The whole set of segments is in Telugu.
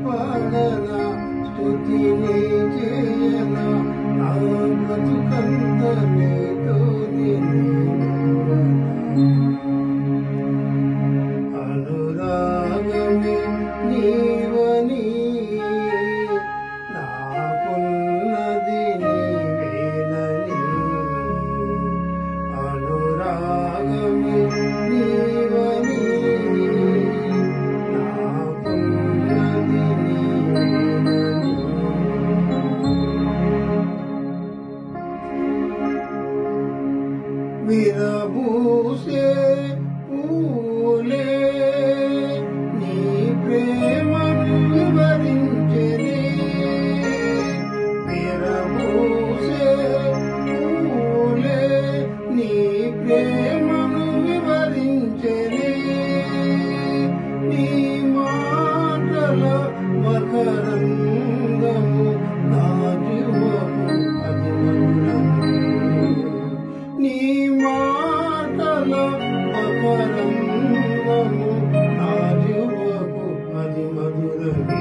పాడనా స్తుతిని చేయనా నా బ్రతుకంత నీతోనే అనురాగమే నీవని నాకున్నది నీవేనని అనురాగమే నీవని నాకున్నది నీవేనని విరబూసే పూలే నీ ప్రేమను వివరించనే విరబూసే పూలే నీ ప్రేమను వివరించనే నీ మాటల మకరంగము నా జీవము అది మధురము నీ మాటల మకరంగము నా జీవకు అది మధురమే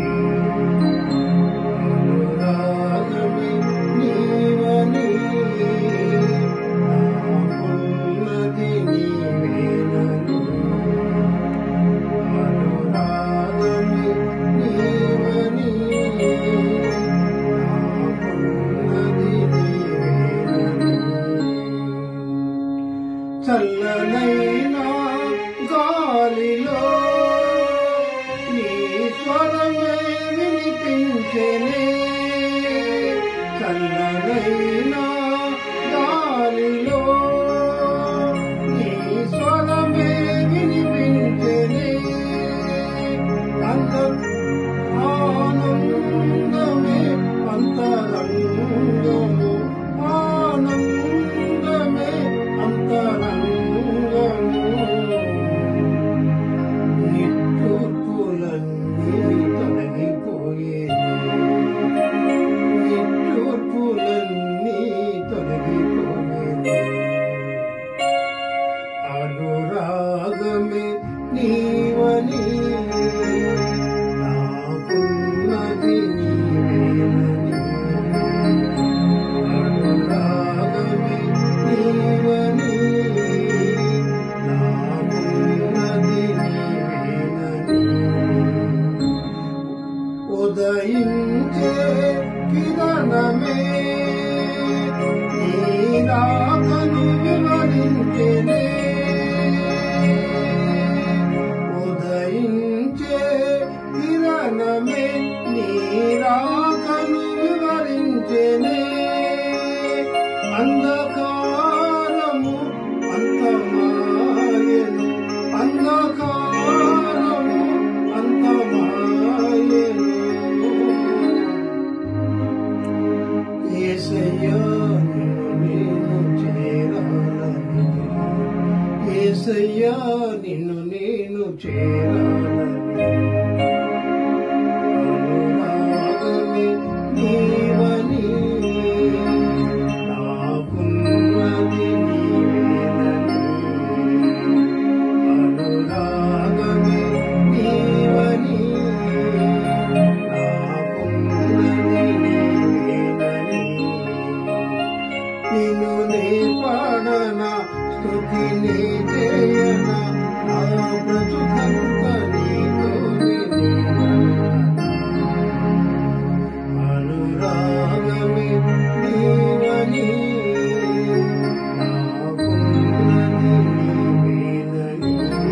అనురాగమే నీవని నాకున్నది నీవేనని అనురాగమే నీవని నాకున్నది నీవేనని చల్లనైనా గాలిలో నీ స్వరమే వినిపించనే చల్లనైనా గాలిలో నీ స్వరమే వినిపించనే అంత ఆనందమే అంతరంగము ఆనందమే అంతరంగము నిట్టూర్పులన్నీ తొలగిపోయేది నిట్టూర్పులన్నీ తొలగిపోయేది అనురాగమే నీవని నాకున్నది నీవేనని అనురాగమే నీవని నాకున్నది నీవేనని ఉదయించే కిరణమే నీరాకను వివరించెనే ఉదయించే కిరణమే నీరాకను వివరించెనే అంధకారము అంతమాయను అంధకారము అంతమాయను ఏసయ్యా నిన్ను నేను చేరాలని ఏసయ్యా నిన్ను నేను చేరాలని అనురాగమే నీవని నాకున్నది నీవేనని అనురాగమే నీవని నాకున్నది నీవేనని నిన్ను నే పాడనా స్తుతిని చేయనా నా బ్రతుకంత నీతోనే అనురాగమే నీవని నాకున్నది నీవేనని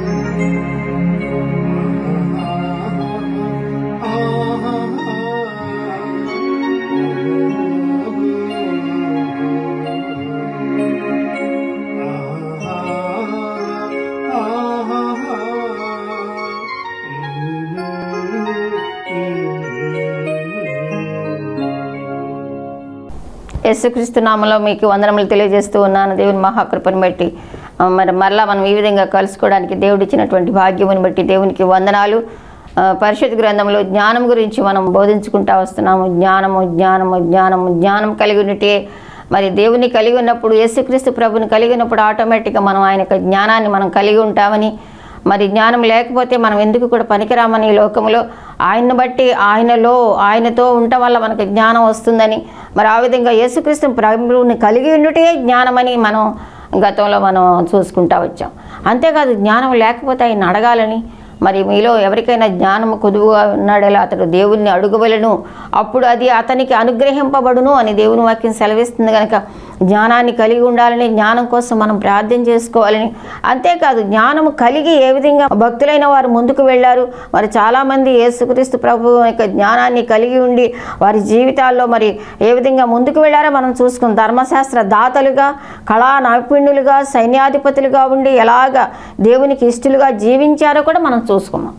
యేసుక్రీస్తు నామలో మీకు వందనములు తెలియజేస్తూ ఉన్నాను దేవుని మహాకృపను బట్టి ఆ, మరి మరలా మనం ఈ విధంగా కలుసుకోవడానికి దేవుడు ఇచ్చినటువంటి భాగ్యముని బట్టి దేవునికి వందనాలు ఆ, పరిశుద్ధ గ్రంథంలో జ్ఞానం గురించి మనం బోధించుకుంటా వస్తున్నాము జ్ఞానము జ్ఞానము జ్ఞానము జ్ఞానం కలిగి ఉన్నట్టే మరి దేవుని కలిగి ఉన్నప్పుడు యేసుక్రీస్తు ప్రభుని కలిగి ఉన్నప్పుడు ఆటోమేటిక్గా మనం ఆయన యొక్క జ్ఞానాన్ని మనం కలిగి ఉంటామని మరి జ్ఞానం లేకపోతే మనం ఎందుకు కూడా పనికిరామని ఈ లోకంలో ఆయన్ని బట్టి ఆయనలో ఆయనతో ఉండటం వల్ల మనకు జ్ఞానం వస్తుందని మరి ఆ విధంగా యేసుక్రీస్తు ప్రభువుని కలిగి ఉండుటే జ్ఞానమని మనం గతంలో మనం చూసుకుంటా వచ్చాం అంతేకాదు జ్ఞానం లేకపోతే ఆయన అడగాలని మరి మీలో ఎవరికైనా జ్ఞానం కొదువుగా ఉన్నాడేలా అతడు దేవుణ్ణి అడుగవలను అప్పుడు అది అతనికి అనుగ్రహింపబడును అని దేవుని వాక్యం సెలవిస్తుంది కనుక జ్ఞానాన్ని కలిగి ఉండాలని జ్ఞానం కోసం మనం ప్రార్థన చేసుకోవాలని అంతేకాదు జ్ఞానము కలిగి ఏ విధంగా భక్తులైన వారు ముందుకు వెళ్ళారు మరి చాలామంది యేసుక్రీస్తు ప్రభు యొక్క జ్ఞానాన్ని కలిగి ఉండి వారి జీవితాల్లో మరి ఏ విధంగా ముందుకు వెళ్ళారో మనం చూసుకున్నాం ధర్మశాస్త్ర దాతలుగా కళా నైపుణ్యులుగా సైన్యాధిపతులుగా ఉండి ఎలాగా దేవునికి ఇష్టలుగా జీవించారో కూడా మనం చూసుకున్నాం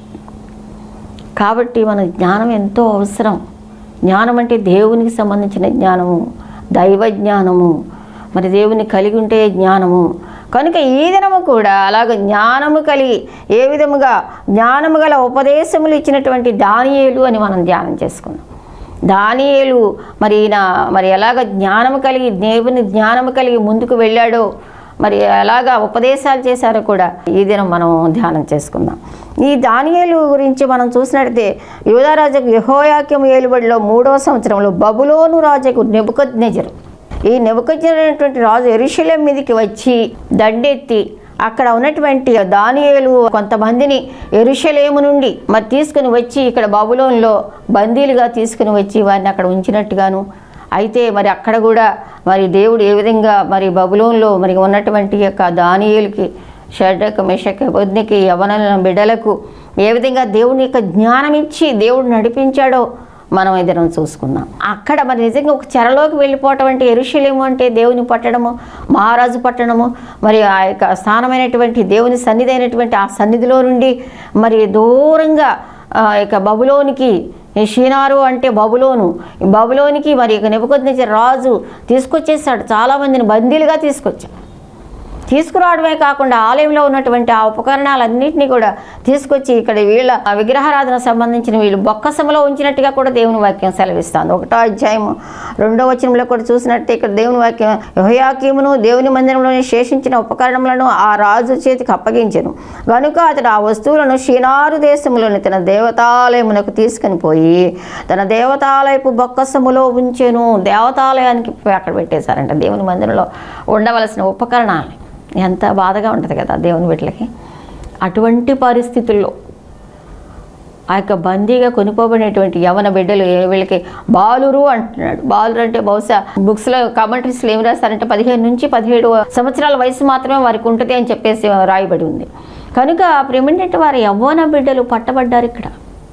కాబట్టి మన జ్ఞానం ఎంతో అవసరం జ్ఞానం అంటే దేవునికి సంబంధించిన జ్ఞానము దైవ జ్ఞానము మరి దేవుని కలిగి ఉంటే జ్ఞానము కనుక ఈ దినము కూడా అలాగ జ్ఞానము కలిగి ఏ విధముగా జ్ఞానము గల ఉపదేశములు ఇచ్చినటువంటి దానియేలు అని మనం ధ్యానం చేసుకున్నాం దానియేలు మరి ఈయన మరి ఎలాగ జ్ఞానము కలిగి దేవుని జ్ఞానము కలిగి ముందుకు వెళ్ళాడో మరి ఎలాగా ఉపదేశాలు చేశారో కూడా ఈ దినం మనం ధ్యానం చేసుకుందాం ఈ దానియేలు గురించి మనం చూసినట్లయితే యువరాజుకు యహోయాక్యం ఏలుబడిలో మూడవ సంవత్సరంలో బబులోను రాజుకు నెబుకద్నెజరు ఈ నెబుకద్నెజరైనటువంటి రాజు ఎరుషలేం మీదకి వచ్చి దండెత్తి అక్కడ ఉన్నటువంటి దానియేలు కొంతమందిని ఎరుషలేము నుండి మరి తీసుకుని వచ్చి ఇక్కడ బబులోన్లో బందీలుగా తీసుకుని వచ్చి వారిని అక్కడ ఉంచినట్టుగాను అయితే మరి అక్కడ కూడా మరి దేవుడు ఏ విధంగా మరి బబులోన్లో మరి ఉన్నటువంటి యొక్క దానియేలుకి షడ్డక మెషక బొద్నికి యవన బిడ్డలకు ఏ విధంగా దేవుని యొక్క జ్ఞానం ఇచ్చి దేవుడు నడిపించాడో మనం ఇద్దరం చూసుకుందాం అక్కడ మరి నిజంగా ఒక చెరలోకి వెళ్ళిపోవటం అంటే ఎరుషలేము అంటే దేవుని పట్టడము మహారాజు పట్టణము మరి ఆ యొక్క స్థానమైనటువంటి దేవుని సన్నిధి అయినటువంటి ఆ సన్నిధిలో నుండి మరి దూరంగా ఆ యొక్క బబులోనికి ఈ షీనారు అంటే బబులోను ఈ బబులోనికి మరి ఇక నెప్పుకొద్ది రాజు తీసుకొచ్చేసాడు చాలామందిని బందీలుగా తీసుకొచ్చాడు తీసుకురావడమే కాకుండా ఆలయంలో ఉన్నటువంటి ఆ ఉపకరణాలన్నింటినీ కూడా తీసుకొచ్చి ఇక్కడ వీళ్ళ ఆ విగ్రహారాధన సంబంధించిన వీళ్ళు బొక్కసములో ఉంచినట్టుగా కూడా దేవుని వాక్యం సెలవిస్తుంది ఒకటో అధ్యాయము రెండో వచనంలో కూడా చూసినట్టు ఇక్కడ దేవుని వాక్యం యహోయాకీమును దేవుని మందిరంలోని శేషించిన ఉపకరణములను ఆ రాజు చేతికి అప్పగించెను గనుక అతడు ఆ వస్తువులను షీనారు దేశములోని తన దేవతాలయమునకు తీసుకొని పోయి తన దేవతాలయపు బొక్కసములో ఉంచెను దేవతాలయానికి అక్కడ పెట్టేశారంట దేవుని మందిరంలో ఉండవలసిన ఉపకరణాలని ఎంత బాధగా ఉంటుంది కదా దేవుని బిడ్డలకి అటువంటి పరిస్థితుల్లో ఆ యొక్క బందీగా కొనుక్కోబడినటువంటి యవన బిడ్డలు ఏ- వీళ్ళకి బాలురు అంటున్నాడు బాలురు అంటే బహుశా బుక్స్లో కామెంటరీస్లో ఏం రాస్తారంటే పదిహేను నుంచి పదిహేడు సంవత్సరాల వయసు మాత్రమే వారికి ఉంటుంది అని చెప్పేసి రాయబడి ఉంది కనుక ప్రేమింటే వారి యవ్వన బిడ్డలు పట్టబడ్డారు ఇక్కడ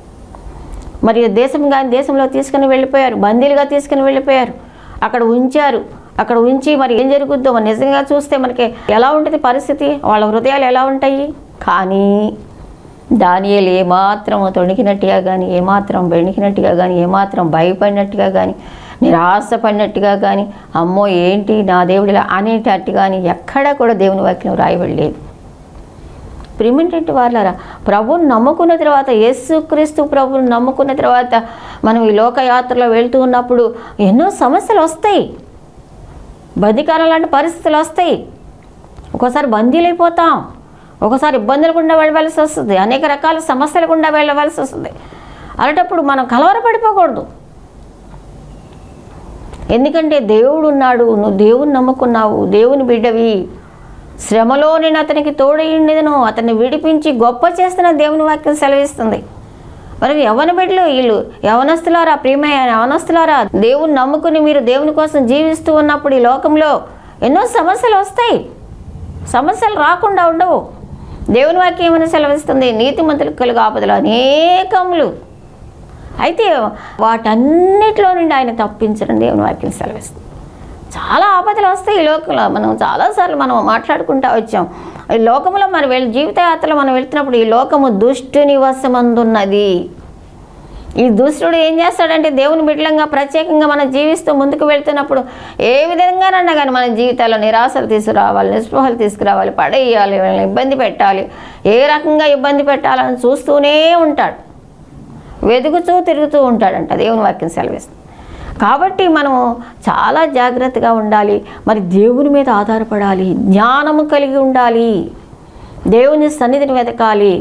మరి దేశం కానీ దేశంలో తీసుకుని వెళ్ళిపోయారు బందీలుగా తీసుకుని వెళ్ళిపోయారు అక్కడ ఉంచారు అక్కడ ఉంచి మరి ఏం జరుగుద్దో మరి నిజంగా చూస్తే మనకి ఎలా ఉంటుంది పరిస్థితి వాళ్ళ హృదయాలు ఎలా ఉంటాయి కానీ దానియేలు ఏమాత్రం తొణికినట్టుగా కానీ ఏమాత్రం బెణికినట్టుగా కానీ ఏమాత్రం భయపడినట్టుగా కానీ నిరాశపడినట్టుగా కానీ అమ్మో ఏంటి నా దేవుడిలా అనేటట్టు కానీ ఎక్కడా కూడా దేవుని వాక్యం రాయబడలేదు ప్రిమిటెంట్ వాళ్ళరా ప్రభువుని నమ్ముకున్న తర్వాత యేసుక్రీస్తు ప్రభువుని నమ్ముకున్న తర్వాత మనం ఈ లోకయాత్రలో వెళ్తూ ఉన్నప్పుడు ఎన్నో సమస్యలు వస్తాయి బదికాలం లాంటి పరిస్థితులు వస్తాయి ఒక్కోసారి బందీలైపోతాం ఒకసారి ఇబ్బందులు గుండా వెళ్ళవలసి వస్తుంది అనేక రకాల సమస్యలు గుండా వెళ్ళవలసి వస్తుంది అలాంటప్పుడు మనం కలవరపడిపోకూడదు ఎందుకంటే దేవుడు ఉన్నాడు నువ్వు దేవుని నమ్ముకున్నావు దేవుని బిడ్డవి శ్రమలో నేను అతనికి తోడైండేదను అతన్ని విడిపించి గొప్ప చేస్తున్న దేవుని వాక్యం సెలవిస్తుంది మరి యవన బిడ్డలు వీళ్ళు యవనస్తులారా ప్రియమైన యవనస్తులారా దేవుని నమ్ముకుని మీరు దేవుని కోసం జీవిస్తూ ఉన్నప్పుడు ఈ లోకంలో ఎన్నో సమస్యలు వస్తాయి సమస్యలు రాకుండా ఉండవు దేవుని వాక్యం ఏమైనా సెలవిస్తుంది నీతిమంతులకు కలుగు ఆపదలు అనేకములు అయితే వాటన్నిటిలో నుండి ఆయన తప్పించడం దేవుని వాక్యం సెలవిస్తుంది చాలా ఆపదలు వస్తాయి ఈ లోకంలో మనం చాలాసార్లు మనం మాట్లాడుకుంటా వచ్చాం ఈ లోకంలో మరి వెళ్ళి జీవితయాత్రలో మనం వెళ్తున్నప్పుడు ఈ లోకము దుష్టుని వశమందున్నది ఈ దుష్టుడు ఏం చేస్తాడంటే దేవుని బిడ్డలంగా ప్రత్యేకంగా మనం జీవిస్తూ ముందుకు వెళ్తున్నప్పుడు ఏ విధంగానన్నా కానీ మన జీవితాల్లో నిరాశలు తీసుకురావాలి నిస్పృహలు తీసుకురావాలి పడేయాలి వీళ్ళని ఇబ్బంది పెట్టాలి ఏ రకంగా ఇబ్బంది పెట్టాలని చూస్తూనే ఉంటాడు వెతుకుతూ తిరుగుతూ ఉంటాడంట దేవుని వాక్యం సెలవిస్తుంది కాబట్టి మనము చాలా జాగ్రత్తగా ఉండాలి మరి దేవుని మీద ఆధారపడాలి జ్ఞానము కలిగి ఉండాలి దేవుని సన్నిధిని వెతకాలి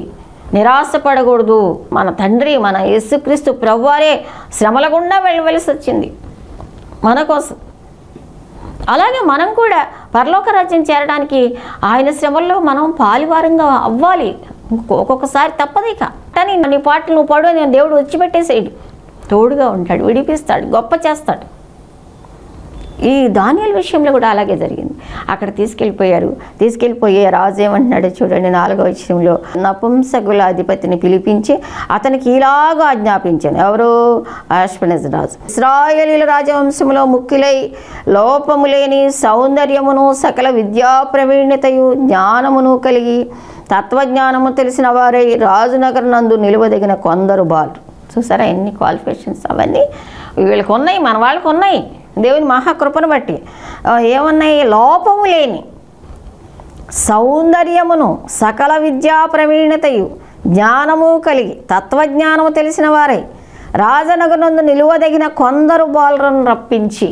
నిరాశపడకూడదు మన తండ్రి మన యేసుక్రీస్తు ప్రభువారే శ్రమల గుండా వెళ్ళవలసి వచ్చింది మన కోసం అలాగే మనం కూడా పరలోక రాజ్యం చేరడానికి ఆయన శ్రమల్లో మనం పాలివారంగా అవ్వాలి ఒక్కొక్కసారి తప్పదు ఇక కానీ నీ పాటలు నువ్వు పడు అని దేవుడు వచ్చిపెట్టేసేయడు తోడుగా ఉంటాడు విడిపిస్తాడు గొప్ప చేస్తాడు ఈ ధాన్యాల విషయంలో కూడా అలాగే జరిగింది అక్కడ తీసుకెళ్ళిపోయారు తీసుకెళ్ళిపోయే రాజు ఏమంటున్నాడు చూడండి నాలుగో విషయంలో నపుంసకుల అధిపతిని పిలిపించి అతనికి ఇలాగా ఆజ్ఞాపించాను ఎవరు ఆశ్వనజ్ రాజు ఇస్రాయేలీల రాజవంశంలో ముఖ్యులై లోపము లేని సౌందర్యమును సకల విద్యా ప్రవీణతయు జ్ఞానమును కలిగి తత్వజ్ఞానము తెలిసిన వారై రాజునగర్ నందు నిలువదగిన కొందరు బాలు చూసారా ఎన్ని క్వాలిఫికేషన్స్ అవన్నీ వీళ్ళకి ఉన్నాయి మన వాళ్ళకి ఉన్నాయి దేవుని మహాకృపను బట్టి ఆ, ఏమున్నాయి లోపము లేని సౌందర్యమును సకల విద్యా ప్రవీణతయు జ్ఞానము కలిగి తత్వజ్ఞానము తెలిసిన వారై రాజనగరందు నిలువదగిన కొందరు బాలులను రప్పించి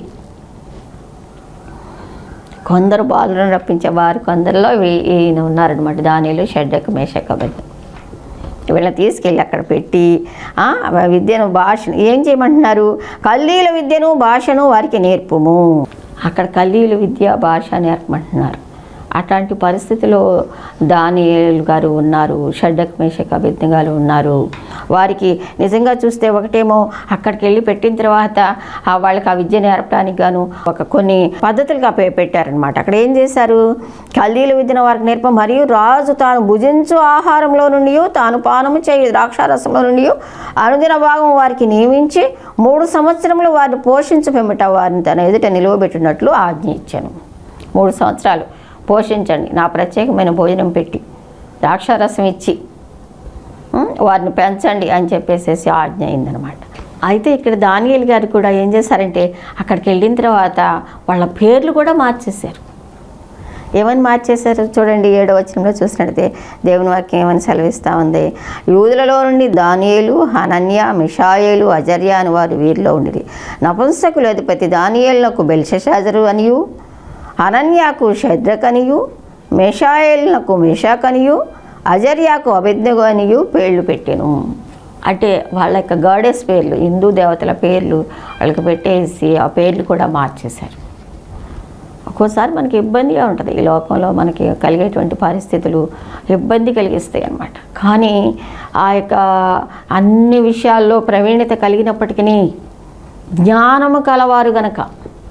కొందరు బాలులను రప్పించే వారు కొందరిలో వీ- ఈయన ఉన్నారనమాట దానిలో షడ్డకు మేషక వీళ్ళని తీసుకెళ్ళి అక్కడ పెట్టి ఆ, విద్యను భాషను ఏం చేయమంటున్నారు కల్లీల విద్యను భాషను వారికి నేర్పుము అక్కడ కల్లీల విద్య భాష నేర్పమంటున్నారు అట్లాంటి పరిస్థితిలో దానియేలు గారు ఉన్నారు షడ్డక్ మేషక్ అభిజ్ఞ గారు ఉన్నారు వారికి నిజంగా చూస్తే ఒకటేమో అక్కడికి వెళ్ళి పెట్టిన తర్వాత ఆ వాళ్ళకి ఆ విద్య నేర్పడానికి గాను ఒక కొన్ని పద్ధతులుగా పె- పెట్టారనమాట అక్కడ ఏం చేశారు కల్దీల విద్యను వారికి నేర్ప మరియు రాజు తాను భుజించు ఆహారంలో నుండి తాను పానము చేయు ద్రాక్షారసంలో నుండి అనుదిన భాగం వారికి నియమించి మూడు సంవత్సరములు వారిని పోషించు పిమ్మట వారిని తన ఎదుట నిలువబెట్టినట్లు ఆజ్ఞ ఇచ్చాను మూడు సంవత్సరాలు పోషించండి నా ప్రత్యేకమైన భోజనం పెట్టి ద్రాక్షారసం ఇచ్చి ఉం, వారిని పెంచండి అని చెప్పేసేసి ఆజ్ఞ అయిందనమాట అయితే ఇక్కడ దానియేలు గారు కూడా ఏం చేశారంటే అక్కడికి వెళ్ళిన తర్వాత వాళ్ళ పేర్లు కూడా మార్చేశారు ఏమని మార్చేశారు చూడండి ఏడో వచనంలో చూసినట్లయితే దేవుని వాక్యం ఏమని సెలవిస్తూ ఉంది యూదులలో నుండి దానియేలు హనన్య మిషాయేలు అజర్య అని వారు వీరిలో ఉండిరి నపుంసకుల అధిపతి దానియేలునకు బెల్షషాజరు అనియు అనన్యాకు శద్రకనియు మేషాయేలునకు మేషాకనియు అజర్యాకు అభిజ్ఞగు అనియు పేర్లు పెట్టెను అంటే వాళ్ళ యొక్క గాడెస్ పేర్లు హిందూ దేవతల పేర్లు వాళ్ళకి పెట్టేసి ఆ పేర్లు కూడా మార్చేశారు ఒక్కోసారి మనకి ఇబ్బందిగా ఉంటుంది ఈ లోకంలో మనకి కలిగేటువంటి పరిస్థితులు ఇబ్బంది కలిగిస్తాయి అన్నమాట కానీ ఆ యొక్క అన్ని విషయాల్లో ప్రవీణత కలిగినప్పటికీ జ్ఞానము కలవారు గనక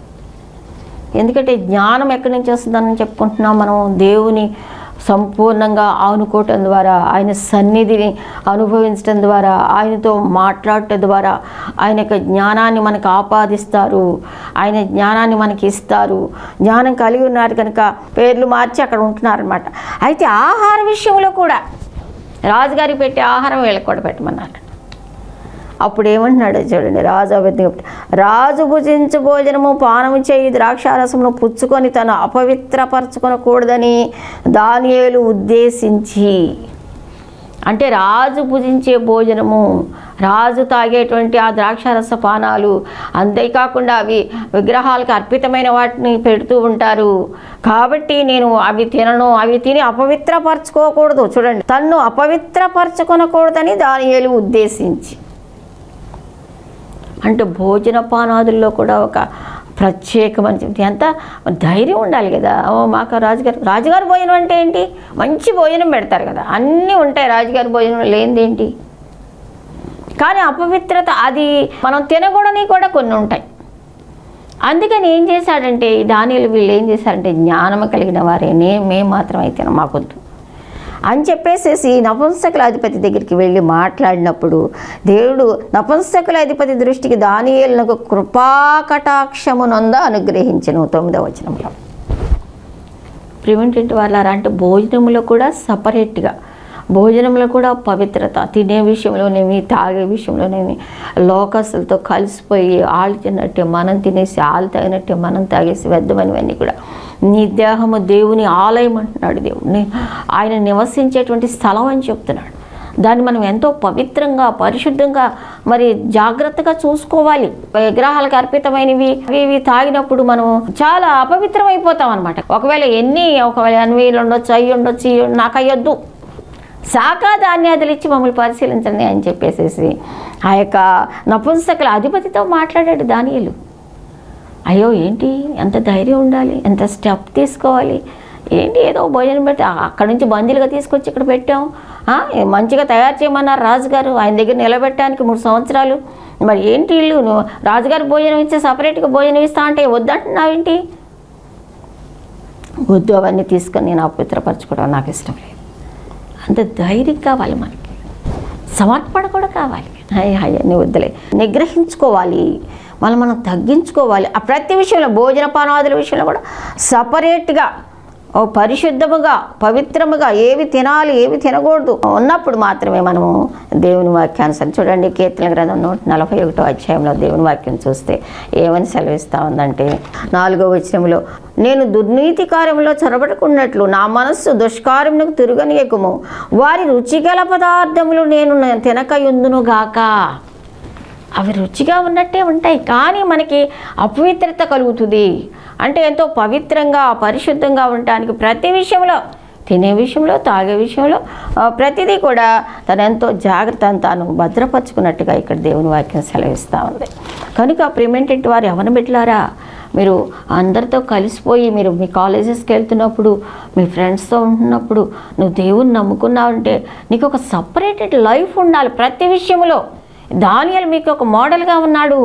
ఎందుకంటే జ్ఞానం ఎక్కడి నుంచి వస్తుందని చెప్పుకుంటున్నాం మనం దేవుని సంపూర్ణంగా ఆనుకోవటం ద్వారా ఆయన సన్నిధిని అనుభవించడం ద్వారా ఆయనతో మాట్లాడటం ద్వారా ఆయన యొక్క జ్ఞానాన్ని మనకు ఆపాదిస్తారు ఆయన జ్ఞానాన్ని మనకి ఇస్తారు జ్ఞానం కలిగి ఉన్నారు కనుక పేర్లు మార్చి అక్కడ ఉంటున్నారనమాట అయితే ఆహార విషయంలో కూడా రాజుగారికి పెట్టే ఆహారం వీళ్ళకి కూడా పెట్టమన్నారు అప్పుడు ఏమంటున్నాడు చూడండి రాజు అబద్ధం రాజు భుజించు భోజనము పానము చేయి ద్రాక్షారసమును పుచ్చుకొని తను అపవిత్రపరచుకొనకూడదని దానియేలు ఉద్దేశించి అంటే రాజు భుజించే భోజనము రాజు తాగేటువంటి ఆ ద్రాక్షారస పానాలు అంతేకాకుండా అవి విగ్రహాలకు అర్పితమైన వాటిని పెడుతూ ఉంటారు కాబట్టి నేను అవి తినను అవి తిని అపవిత్రపరచుకోకూడదు చూడండి తన్ను అపవిత్రపరచుకొనకూడదని దానియేలు ఉద్దేశించి అంటే భోజన పానాదుల్లో కూడా ఒక ప్రత్యేకమని చెప్తే ఎంత ధైర్యం ఉండాలి కదా ఓ మాకు రాజుగారు రాజుగారి భోజనం అంటే ఏంటి మంచి భోజనం పెడతారు కదా అన్నీ ఉంటాయి రాజుగారి భోజనం లేనిదేంటి కానీ అపవిత్రత అది మనం తినకూడని కూడా కొన్ని ఉంటాయి అందుకని ఏం చేశాడంటే ఈ దానిలు వీళ్ళు ఏం చేశారంటే జ్ఞానము కలిగిన వారే నే మేము మాత్రం అయితే మాకొద్దు అని చెప్పేసేసి నపుంసకుల అధిపతి దగ్గరికి వెళ్ళి మాట్లాడినప్పుడు దేవుడు నపుంసకుల అధిపతి దృష్టికి దానియేలునకు కృపాకటాక్షమునంద అనుగ్రహించను తొమ్మిదవ వచనంలో ప్రివెంటెంట్ వాళ్ళారా అంటే భోజనంలో కూడా సపరేట్గా భోజనంలో కూడా పవిత్రత తినే విషయంలోనేమి తాగే విషయంలోనేమి లోకస్తులతో కలిసిపోయి వాళ్ళు తిన్నట్టే మనం తినేసి వాళ్ళు తాగినట్టే మనం తాగేసి వ్యర్థమైనవన్నీ కూడా నీ దేహము దేవుని ఆలయం అంటున్నాడు దేవుడిని ఆయన నివసించేటువంటి స్థలం అని చెప్తున్నాడు దాన్ని మనం ఎంతో పవిత్రంగా పరిశుద్ధంగా మరి జాగ్రత్తగా చూసుకోవాలి విగ్రహాలకు అర్పితమైనవి అవి ఇవి తాగినప్పుడు మనం చాలా అపవిత్రం అయిపోతాం అనమాట ఒకవేళ ఎన్ని ఒకవేళ ఎన్వీలు ఉండొచ్చు అయ్యి ఉండొచ్చు ఇయ్యి ఉండొచ్చు, నాకు అయ్యొద్దు శాఖా ధాన్యాదులు ఇచ్చి మమ్మల్ని పరిశీలించండి అని చెప్పేసేసి ఆ యొక్క నపుంసకుల అధిపతితో మాట్లాడాడు దానియలు అయ్యో ఏంటి ఎంత ధైర్యం ఉండాలి ఎంత స్టెప్ తీసుకోవాలి ఏంటి ఏదో భోజనం పెట్టి అక్కడి నుంచి బందీలుగా తీసుకొచ్చి ఇక్కడ పెట్టాం ఆ, మంచిగా తయారు చేయమన్నారు రాజుగారు ఆయన దగ్గర నిలబెట్టడానికి మూడు సంవత్సరాలు మరి ఏంటి ఇల్లు నువ్వు రాజుగారు భోజనం ఇస్తే సపరేట్గా భోజనం ఇస్తా అంటే వద్దంటున్నావేంటి వద్దు అవన్నీ తీసుకొని నేను అపవిత్రపరచుకోవడం నాకు ఇష్టం లేదు అంత ధైర్యం కావాలి మనకి సమర్పణ కూడా కావాలి హాయ్ హాయ్ అని వద్దులే నిగ్రహించుకోవాలి మనం మనం తగ్గించుకోవాలి ఆ ప్రతి విషయంలో భోజన పానాదుల విషయంలో కూడా సపరేట్గా ఓ పరిశుద్ధముగా పవిత్రముగా ఏవి తినాలి ఏవి తినకూడదు ఉన్నప్పుడు మాత్రమే మనము దేవుని వాక్యానుసరి చూడండి కీర్తన గ్రంథం నూట నలభై ఒకటో అధ్యాయంలో దేవుని వాక్యం చూస్తే ఏమని సెలవిస్తా ఉందంటే నాలుగో వచనంలో నేను దుర్నీతి కార్యంలో చొరబడుకున్నట్లు నా మనస్సు దుష్కార్యమునకు తిరగనీయకుము వారి రుచిగల పదార్థములు నేను తినకయుందును గాక అవి రుచిగా ఉన్నట్టే ఉంటాయి కానీ మనకి అపవిత్రత కలుగుతుంది అంటే ఎంతో పవిత్రంగా పరిశుద్ధంగా ఉండటానికి ప్రతి విషయంలో తినే విషయంలో తాగే విషయంలో ఆ, ప్రతిదీ కూడా తను ఎంతో జాగ్రత్తను తాను భద్రపరుచుకున్నట్టుగా ఇక్కడ దేవుని వాక్యం సెలవిస్తూ ఉంది కనుక ప్రిమెంటెంట్ వారు ఎవరిని బిడ్డలారా మీరు అందరితో కలిసిపోయి మీరు మీ కాలేజెస్కి వెళ్తున్నప్పుడు మీ ఫ్రెండ్స్తో ఉంటున్నప్పుడు నువ్వు దేవుని నమ్ముకున్నావంటే నీకు ఒక సపరేటెడ్ లైఫ్ ఉండాలి ప్రతి విషయంలో దానియలు మీకు ఒక మోడల్గా ఉన్నాడు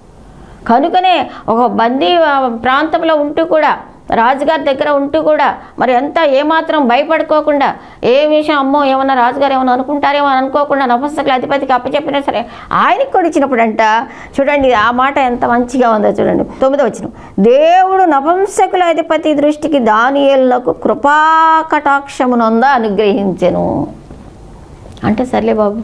కనుకనే ఒక బందీ ఆ, ప్రాంతంలో ఉంటూ కూడా రాజుగారి దగ్గర ఉంటూ కూడా మరి ఎంత ఏమాత్రం భయపడుకోకుండా ఏ విషయం అమ్మో ఏమన్నా రాజుగారు ఏమన్నా అనుకుంటారేమో అని అనుకోకుండా నపస్తకుల అధిపతికి అప్పచెప్పినా సరే ఆయనకి కూడా ఇచ్చినప్పుడంట చూడండి ఆ మాట ఎంత మంచిగా ఉందో చూడండి తొమ్మిదో వచ్చిన దేవుడు నపంసకుల అధిపతి దృష్టికి దానియేలులకు కృపా కటాక్షమునందా అనుగ్రహించెను అంటే సర్లే బాబు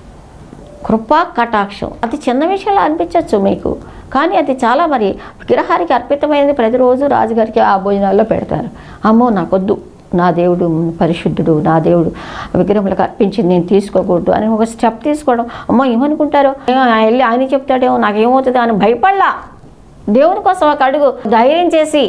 కృపా కటాక్షం అది చిన్న విషయంలో అనిపించవచ్చు మీకు కానీ అది చాలా మరి విగ్రహానికి అర్పితమైనది ప్రతిరోజు రాజుగారికి ఆ భోజనాల్లో పెడతారు అమ్మో నాకొద్దు నా దేవుడు పరిశుద్ధుడు నా దేవుడు విగ్రహములకు అర్పించింది నేను తీసుకోకూడదు అని ఒక స్టెప్ తీసుకోవడం అమ్మో ఏమనుకుంటారో ఏమో ఆయన వెళ్ళి ఆయన చెప్తాడేమో నాకేమవుతుంది అని భయపడలా దేవుని కోసం ఒక అడుగు ధైర్యం చేసి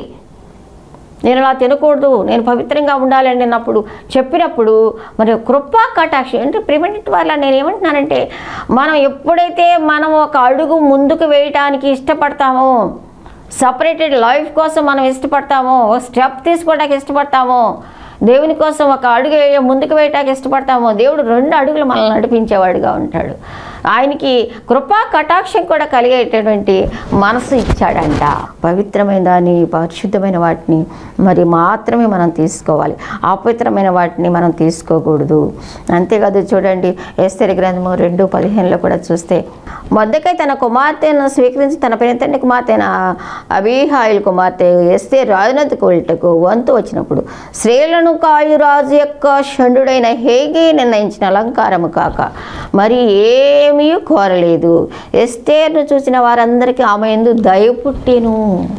నేను అలా తినకూడదు నేను పవిత్రంగా ఉండాలని అన్నప్పుడు చెప్పినప్పుడు మరి కృపా కటాక్షం అంటే ప్రివెంట్ వల్ల నేను ఏమంటున్నానంటే మనం ఎప్పుడైతే మనం ఒక అడుగు ముందుకు వేయటానికి ఇష్టపడతామో సపరేటెడ్ లైఫ్ కోసం మనం ఇష్టపడతామో ఒక స్టెప్ తీసుకోవడానికి ఇష్టపడతామో దేవుని కోసం ఒక అడుగు వేయ- ముందుకు వేయటానికి ఇష్టపడతామో దేవుడు రెండు అడుగులు మనల్ని నడిపించేవాడుగా ఉంటాడు ఆయనకి కృపా కటాక్షం కూడా కలిగేటటువంటి మనసు ఇచ్చాడంట పవిత్రమైన దాన్ని పరిశుద్ధమైన వాటిని మరి మాత్రమే మనం తీసుకోవాలి అపవిత్రమైన వాటిని మనం తీసుకోకూడదు అంతేకాదు చూడండి ఏస్తరి గ్రంథము రెండు పదిహేనులో కూడా చూస్తే మొద్దకై తన కుమార్తెను స్వీకరించి తన పెనితండ్రి కుమార్తెన అబీహాయిల్ కుమార్తె ఎస్తే రాజునద్దుకు వెళ్ళటకు వంతు వచ్చినప్పుడు స్త్రీలను కాయు రాజు యొక్క షండుడైన హేగి నిర్ణయించిన అలంకారము కాక మరి ఏమీ కోరలేదు ఎస్తేర్ను చూసిన వారందరికీ ఆమె ఎందు దయ పుట్టెను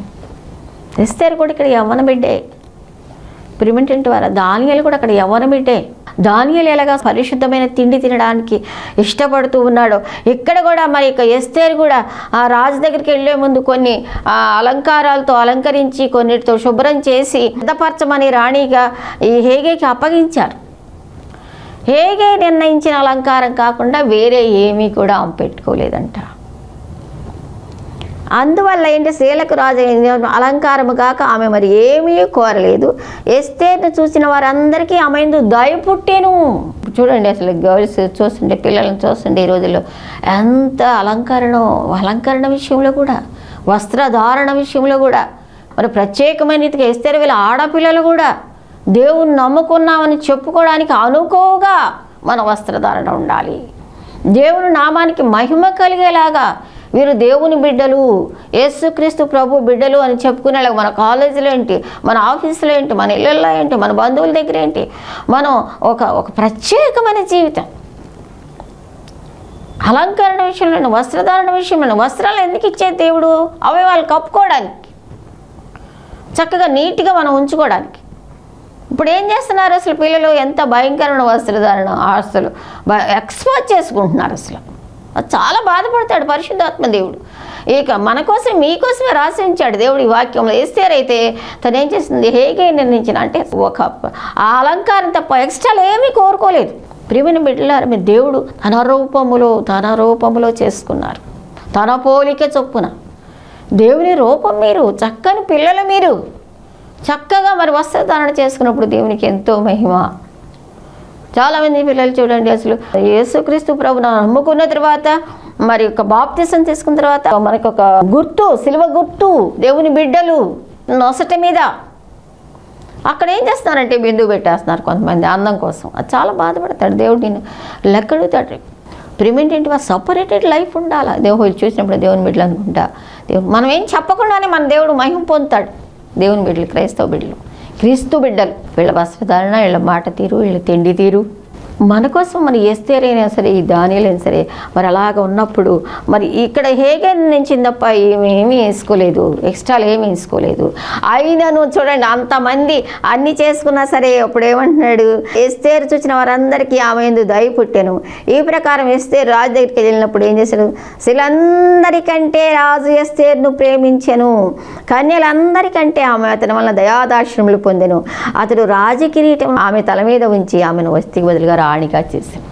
ఎస్తేర్ కూడా ఇక్కడ యవ్వన బిడ్డే ప్రిమిటెంట్ వారు దానియలు కూడా అక్కడ యవ్వన బిడ్డే దానియలు ఎలాగా పరిశుద్ధమైన తిండి తినడానికి ఇష్టపడుతూ ఉన్నాడో ఇక్కడ కూడా మరి ఇక ఎస్తేరు కూడా ఆ రాజు దగ్గరికి వెళ్ళే ముందు కొన్ని ఆ అలంకారాలతో అలంకరించి కొన్నిటితో శుభ్రం చేసి సిద్ధపరచమని రాణిగా ఈ హేగేకి అప్పగించారు హేగే నిర్ణయించిన అలంకారం కాకుండా వేరే ఏమీ కూడా ఆమె పెట్టుకోలేదంట అందువల్ల ఏంటి స్త్రీలకు రాజు అలంకారము కాక ఆమె మరి ఏమీ కోరలేదు ఎస్తేర్ను చూసిన వారందరికీ ఆమె ఎందు దయ పుట్టేను చూడండి అసలు గర్ల్స్ చూస్తుంటే పిల్లలను చూస్తుంటే ఈ రోజుల్లో ఎంత అలంకరణం అలంకరణ విషయంలో కూడా వస్త్రధారణ విషయంలో కూడా మరి ప్రత్యేకమైన రీతిగా ఎస్తేరు వీళ్ళ ఆడపిల్లలు కూడా దేవుని నమ్ముకున్నామని చెప్పుకోవడానికి అనుకోగా మన వస్త్రధారణ ఉండాలి దేవుని నామానికి మహిమ కలిగేలాగా వీరు దేవుని బిడ్డలు యేసుక్రీస్తు ప్రభు బిడ్డలు అని చెప్పుకునేలాగా మన కాలేజీలో ఏంటి మన ఆఫీసులో ఏంటి మన ఇళ్ళల్లో ఏంటి మన బంధువుల దగ్గర ఏంటి మనం ఒక ఒక ప్రత్యేకమైన జీవితం అలంకరణ విషయంలో వస్త్రధారణ విషయంలో వస్త్రాలు ఎందుకు ఇచ్చే దేవుడు అవి వాళ్ళు కప్పుకోవడానికి చక్కగా నీట్గా మనం ఉంచుకోవడానికి ఇప్పుడు ఏం చేస్తున్నారు అసలు పిల్లలు ఎంత భయంకరమైన వస్త్రధారణ అసలు ఎక్స్పోజ్ చేసుకుంటున్నారు అసలు అది చాలా బాధపడతాడు పరిశుద్ధాత్మ దేవుడు ఇక మన కోసం మీకోసమే రాసి ఉంచాడు దేవుడి వాక్యంలో ఎస్తేరైతే తను ఏం చేస్తుంది హేగే నిర్ణయించిన అంటే ఒక ఆ అలంకారం తప్ప ఎక్స్ట్రా ఏమీ కోరుకోలేదు ప్రియమైన బిడ్డలారు మీ దేవుడు తన రూపములో తన రూపములో చేసుకున్నారు తన పోలిక చొప్పున దేవుని రూపం మీరు చక్కని పిల్లలు మీరు చక్కగా మరి వస్త్రధారణ చేసుకున్నప్పుడు దేవునికి ఎంతో మహిమ చాలామంది పిల్లలు చూడండి అసలు యేసుక్రీస్తు ప్రభును నమ్ముకున్న తర్వాత మరి ఒక బాప్తిసం తీసుకున్న తర్వాత మనకు ఒక గుర్తు సిలువ గుర్తు దేవుని బిడ్డలు నొసటి మీద అక్కడ ఏం చేస్తున్నారంటే బిందువు పెట్టేస్తున్నారు కొంతమంది అందం కోసం అది చాలా బాధపడతాడు దేవుడు నేను లెక్కడుగుతాడు ప్రిమెంట్ ఏంటి సపరేటెడ్ లైఫ్ ఉండాలా దేవుడు చూసినప్పుడు దేవుని బిడ్డలు అనుకుంటా దేవుడు మనం ఏం చెప్పకుండానే మన దేవుడు మహిమ పొందుతాడు దేవుని బిడ్డలు క్రైస్తవ బిడ్డలు క్రీస్తు బిడ్డలు వీళ్ళ వస్త్రధారణ వీళ్ళ మాట తీరు వీళ్ళ తిండి తీరు మన కోసం మరి ఎస్తేరైనా సరే ఈ దానిలైనా సరే మరి అలాగ ఉన్నప్పుడు మరి ఇక్కడ హేగే నుంచి తప్ప ఏమి ఏమీ వేసుకోలేదు ఎక్స్ట్రాలు ఏమీ వేసుకోలేదు అయినను చూడండి అంతమంది అన్ని చేసుకున్నా సరే అప్పుడు ఏమంటున్నాడు ఎస్తేరు చూసిన వారందరికీ ఆమె ఎందు దయ పుట్టాను ఈ ప్రకారం ఎస్తేరు రాజు దగ్గరికి వెళ్ళినప్పుడు ఏం చేశాడు శిలందరికంటే రాజు ఎస్తేరును ప్రేమించెను కన్యలందరికంటే ఆమె అతని వలన దయాదాశ్రములు పొందెను అతడు రాజకిరీటం ఆమె తల మీద ఉంచి ఆమెను వస్తికి బదులుగా రాణిగా చేశాను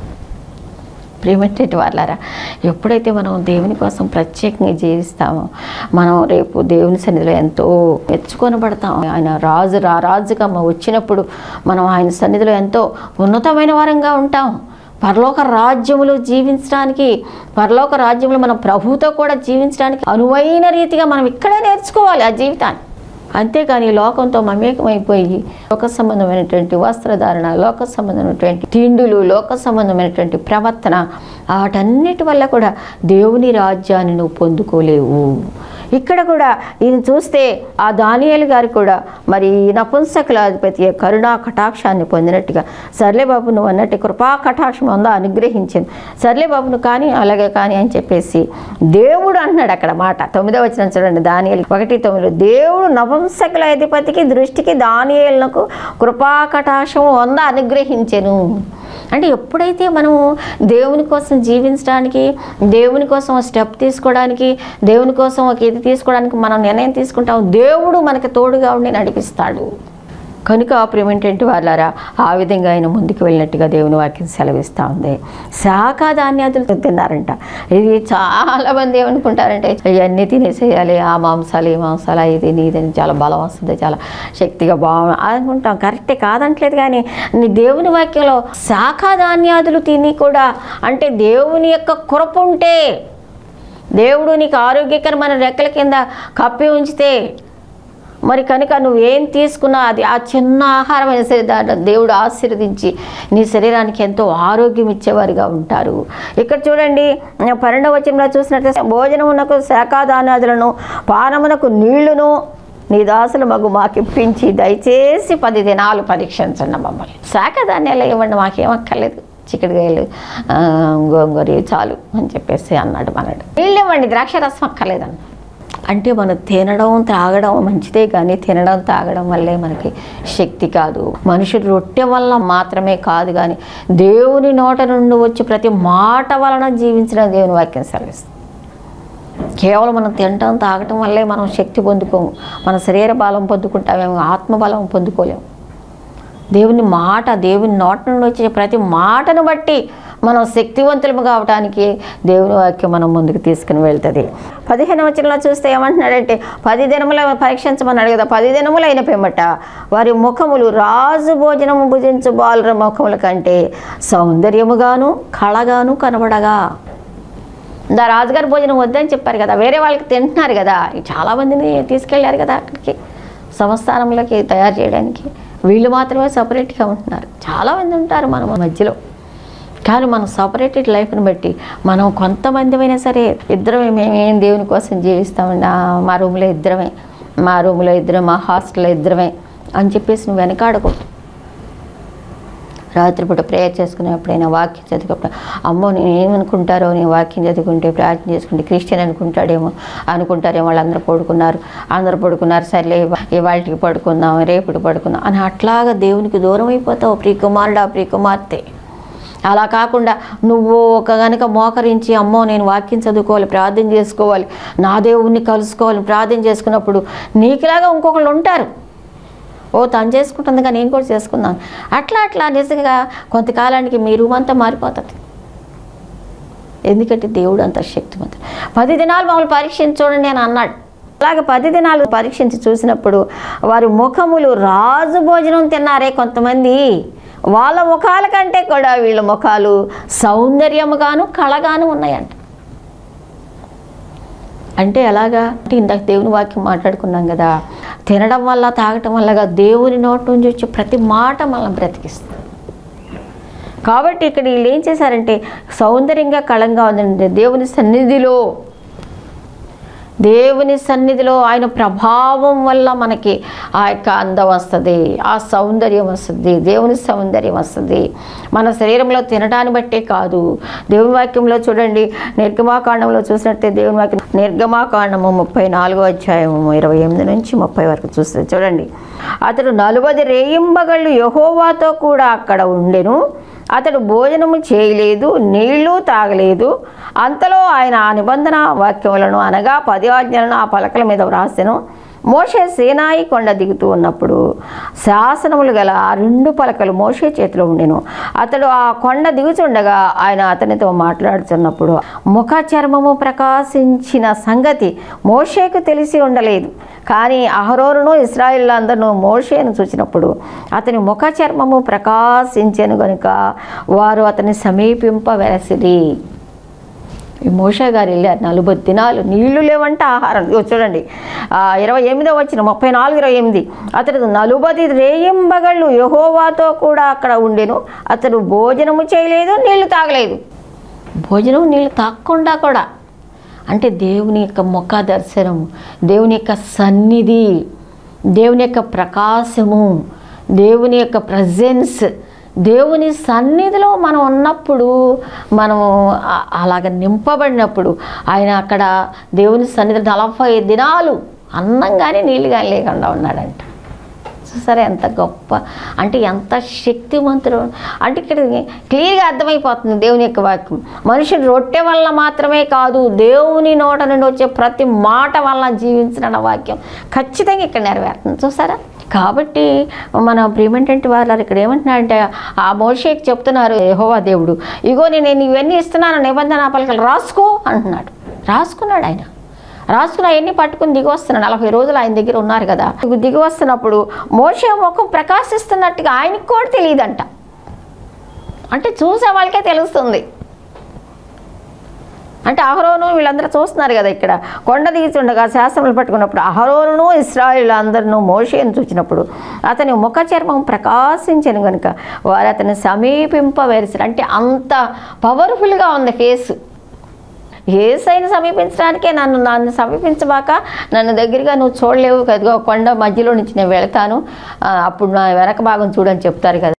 ప్రియమట్టేటి వాళ్ళారా ఎప్పుడైతే మనం దేవుని కోసం ప్రత్యేకంగా జీవిస్తామో మనం రేపు దేవుని సన్నిధిలో ఎంతో మెచ్చుకొనబడతాం ఆయన రాజు రా రాజుగా మ- వచ్చినప్పుడు మనం ఆయన సన్నిధిలో ఎంతో ఉన్నతమైన వారంగా ఉంటాం పరలోక రాజ్యములో జీవించడానికి పరలోక రాజ్యంలో మన ప్రభుతో కూడా జీవించడానికి అనువైన రీతిగా మనం ఇక్కడే నేర్చుకోవాలి ఆ జీవితాన్ని అంతేకాని ఈ లోకంతో మమేకమైపోయి లోక సంబంధమైనటువంటి వస్త్రధారణ లోక సంబంధమైనటువంటి తిండులు లోక సంబంధమైనటువంటి ప్రవర్తన వాటన్నిటి వల్ల కూడా దేవుని రాజ్యాన్ని నువ్వు పొందుకోలేవు ఇక్కడ కూడా ఈయన చూస్తే ఆ దానియేలు గారు కూడా మరి ఈ నపుంసకులాధిపతి కరుణా కటాక్షాన్ని పొందినట్టుగా సర్లే బాబు నువ్వు అన్నట్టు కృపా కటాక్షం ఉందో అనుగ్రహించింది సర్లే బాబు నువ్వు కానీ అలాగే కానీ అని చెప్పేసి దేవుడు అంటున్నాడు అక్కడ మాట తొమ్మిదో వచ్చిన చూడండి దానియేలు ఒకటి తొమ్మిది దేవుడు నపుంసకుల అధిపతికి దృష్టికి దానియేలునకు కృపా కటాక్షం వంద అనుగ్రహించెను అంటే ఎప్పుడైతే మనము దేవుని కోసం జీవించడానికి దేవుని కోసం ఒక స్టెప్ తీసుకోవడానికి దేవుని కోసం ఒక ఇది తీసుకోవడానికి మనం నిర్ణయం తీసుకుంటాం దేవుడు మనకి తోడుగా ఉండి నడిపిస్తాడు కనుక ప్రియమేంటంటే వాళ్ళారా ఆ విధంగా ఆయన ముందుకు వెళ్ళినట్టుగా దేవుని వాక్యం సెలవిస్తూ ఉంది శాఖ ధాన్యాదులు తిన్నారంట ఇది చాలా మంది ఏమనుకుంటారంటే ఇవన్నీ తినేసేయాలి ఆ మాంసాలు ఈ మాంసాలు ఇది నీదని చాలా బలం వస్తుంది చాలా శక్తిగా బాగు అనుకుంటాం కరెక్టే కాదంటలేదు కానీ నీ దేవుని వాక్యంలో శాఖ ధాన్యాదులు తిని కూడా అంటే దేవుని యొక్క కృప ఉంటే దేవుడు నీకు ఆరోగ్యకరమైన రెక్కల కింద కప్పి ఉంచితే మరి కనుక నువ్వేం తీసుకున్నా అది ఆ చిన్న ఆహారం అయినా సరే దాంట్లో దేవుడు ఆశీర్వదించి నీ శరీరానికి ఎంతో ఆరోగ్యం ఇచ్చేవారుగా ఉంటారు ఇక్కడ చూడండి పన్నెండవ వచనంలో చూసినట్లయితే భోజనమునకు శాఖాదానాదులను పానమునకు నీళ్లును నీ దాసులు మగు మాకిప్పించి దయచేసి పది దినాలు పరీక్షించండి మమ్మల్ని శాఖ ధాన్యాలు ఇవ్వండి మాకేం అక్కర్లేదు చిక్కుడుకాయలు ఆ, గోంగూర ఇవి చాలు అని చెప్పేసి అన్నాడు మనడు నీళ్ళు ఇవ్వండి ద్రాక్ష రసం అక్కర్లేదన్న అంటే మనం తినడం తాగడం మంచిదే కానీ తినడం తాగడం వల్లే మనకి శక్తి కాదు మనుషుడు రొట్టె వల్ల మాత్రమే కాదు కానీ దేవుని నోట నుండి వచ్చి ప్రతి మాట వలన జీవించడం దేవుని వాక్యం సెలవిస్తుంది కేవలం మనం తినటం తాగటం వల్లే మనం శక్తి పొందుకోము మన శరీర బలం పొందుకుంటామేమో ఆత్మ బలం పొందుకోలేము దేవుని మాట దేవుని నోట నుండి వచ్చే ప్రతి మాటను బట్టి మనం శక్తివంతులము కావడానికి దేవుని వాక్యం మనం ముందుకు తీసుకుని వెళ్తుంది పదిహేను వచనంలో చూస్తే ఏమంటున్నాడంటే పది దినముల పరీక్షించమన్నాడు కదా పది దినములైన పిమ్మట వారి ముఖములు రాజు భోజనము భుజించు బాలుర ముఖముల కంటే సౌందర్యముగాను కళగాను కనబడగా దా రాజుగారి భోజనం వద్దని చెప్పారు కదా వేరే వాళ్ళకి తింటున్నారు కదా చాలామందిని తీసుకెళ్ళారు కదా అక్కడికి సంస్థానంలోకి తయారు చేయడానికి వీళ్ళు మాత్రమే సపరేట్గా ఉంటున్నారు చాలామంది ఉంటారు మన మధ్యలో కానీ మనం సపరేటెడ్ లైఫ్ని బట్టి మనం కొంతమంది అయినా సరే ఇద్దరమే మేమేం దేవుని కోసం జీవిస్తామండి ఆ, మా రూమ్లో ఇద్దరమే మా రూమ్లో ఇద్దరం మా హాస్టల్లో ఇద్దరమే అని చెప్పేసి నువ్వు వెనకాడకూడదు రాత్రిపూట ప్రేయర్ చేసుకునే ఎప్పుడైనా వాక్యం చదివినప్పుడు అమ్మో నేను ఏమనుకుంటారో నేను వాక్యం చదువుకుంటే ప్రార్థన చేసుకుంటే క్రిస్టియన్ అనుకుంటాడేమో అనుకుంటారేమో వాళ్ళందరూ పడుకున్నారు అందరూ పడుకున్నారు సర్లే ఇవాళకి పడుకుందాం రేపటి పడుకుందాం అని అట్లాగా దేవునికి దూరం అయిపోతావు ప్రియ కుమారుడు ప్రియ కుమార్తె అలా కాకుండా నువ్వు ఒక గనుక మోకరించి అమ్మో నేను వాక్యం చదువుకోవాలి ప్రార్థన చేసుకోవాలి నా దేవుణ్ణి కలుసుకోవాలి ప్రార్థన చేసుకున్నప్పుడు నీకులాగా ఇంకొకళ్ళు ఉంటారు ఓ తను చేసుకుంటుంది కానీ నేను కూడా చేసుకున్నాను అట్లా అట్లా నిజంగా కొంతకాలానికి మీ రూమ్ అంతా మారిపోతుంది ఎందుకంటే దేవుడు అంత శక్తివంతుడు పది దినాలు మమ్మల్ని పరీక్షించి చూడండి అని అన్నాడు అలాగే పది దినాలు పరీక్షించి చూసినప్పుడు వారి ముఖములు రాజు భోజనం తిన్నారే కొంతమంది వాళ్ళ ముఖాల కంటే కూడా వీళ్ళ ముఖాలు సౌందర్యముగాను కళగాను ఉన్నాయంట అంటే ఎలాగా అంటే ఇందాక దేవుని వాక్యం మాట్లాడుకున్నాం కదా తినడం వల్ల తాగటం వల్ల కాదు, దేవుని నోటి నుంచి వచ్చే ప్రతి మాట మనల్ని బ్రతికిస్తుంది కాబట్టి ఇక్కడ వీళ్ళు ఏం చేశారంటే సౌందర్యంగా కళంగా ఉందండి దేవుని సన్నిధిలో దేవుని సన్నిధిలో ఆయన ప్రభావం వల్ల మనకి ఆ యొక్క అందం వస్తుంది ఆ సౌందర్యం వస్తుంది దేవుని సౌందర్యం వస్తుంది మన శరీరంలో తినడాన్ని బట్టే కాదు దేవుని వాక్యంలో చూడండి నిర్గమాకాండంలో చూసినట్టే దేవుని వాక్యం నిర్గమాకాండము ముప్పై నాలుగో అధ్యాయము ఇరవై ఎనిమిది నుంచి ముప్పై వరకు చూస్తే చూడండి అతడు నలుబది రేయింబగళ్ళు యహోవాతో కూడా అక్కడ ఉండెను అతడు భోజనము చేయలేదు నీళ్లు తాగలేదు అంతలో ఆయన ఆ నిబంధన వాక్యములను అనగా పది ఆజ్ఞలను ఆ పలకల మీద వ్రాసెను మోషే సేనాయి కొండ దిగుతూ ఉన్నప్పుడు శాసనములు గల ఆ రెండు పలకలు మోషే చేతిలో ఉండెను అతడు ఆ కొండ దిగుచుండగా ఆయన అతనితో మాట్లాడుతున్నప్పుడు ముఖ చర్మము ప్రకాశించిన సంగతి మోషేకు తెలిసి ఉండలేదు కానీ అహరోరును ఇస్రాయిల్ మోషేను చూసినప్పుడు అతని ముఖ చర్మము ప్రకాశించెను గనుక వారు అతని సమీపింపవెలసిరి ఈ మోషే గారు వెళ్ళారు నలుబై దినాలు నీళ్లు లేవంటే ఆహారం ఇదిగో చూడండి ఆ, ఇరవై ఎనిమిదో వచ్చిన ముప్పై నాలుగు ఇరవై ఎనిమిది అతడు నలుబది రేయింబగళ్ళు యహోవాతో కూడా అక్కడ ఉండెను అతడు భోజనము చేయలేదు నీళ్లు తాగలేదు భోజనం నీళ్ళు తాగకుండా కూడా అంటే దేవుని యొక్క ముఖ దర్శనము దేవుని యొక్క సన్నిధి దేవుని యొక్క ప్రకాశము దేవుని యొక్క ప్రజెన్స్ దేవుని సన్నిధిలో మనం ఉన్నప్పుడు మనము ఆ- అలాగ నింపబడినప్పుడు ఆయన అక్కడ దేవుని సన్నిధి నలభై దినాలు అన్నం కానీ నీళ్ళు కానీ లేకుండా ఉన్నాడంట చూసారా ఎంత గొప్ప అంటే ఎంత శక్తివంతుడు అంటే ఇక్కడ క్లియర్గా అర్థమైపోతుంది దేవుని యొక్క వాక్యం మనుషుడు రొట్టె వల్ల మాత్రమే కాదు దేవుని నోట నుండి వచ్చే ప్రతి మాట వల్ల జీవించిన వాక్యం ఖచ్చితంగా ఇక్కడ నెరవేరుతుంది చూసారా కాబట్టి మన ప్రియమంటే వాళ్ళు ఇక్కడ ఏమంటున్నారంటే ఆ మోషేకి చెప్తున్నారు యెహోవా దేవుడు ఇగో నేను ఇవన్నీ ఇస్తున్నాను నిబంధన పలకలు రాసుకో అంటున్నాడు రాసుకున్నాడు ఆయన రాసుకుని అవన్నీ పట్టుకుని దిగి వస్తున్నాడు నలభై రోజులు ఆయన దగ్గర ఉన్నారు కదా దిగి వస్తున్నప్పుడు మోషే ముఖం ప్రకాశిస్తున్నట్టుగా ఆయనకు కూడా తెలియదంట అంటే చూసే వాళ్ళకే తెలుస్తుంది అంటే అహరోను వీళ్ళందరూ చూస్తున్నారు కదా ఇక్కడ కొండ దిగుతుండగా శాస్త్రములు పట్టుకున్నప్పుడు అహరోనును ఇస్రాయిల్ అందరినూ మోషేను చూచినప్పుడు అతని ముఖ చర్మం ప్రకాశించను కనుక వారు అతని సమీపింపవేసారు అంటే అంత పవర్ఫుల్గా ఉంది ఫేస్ ఏసైని సమీపించడానికే నన్ను నన్ను సమీపించబాక నన్ను దగ్గరగా నువ్వు చూడలేవు కదిగో కొండ మధ్యలో నుంచి నేను వెళ్తాను ఆ, అప్పుడు నా వెనక భాగం చూడని చెప్తారు కదా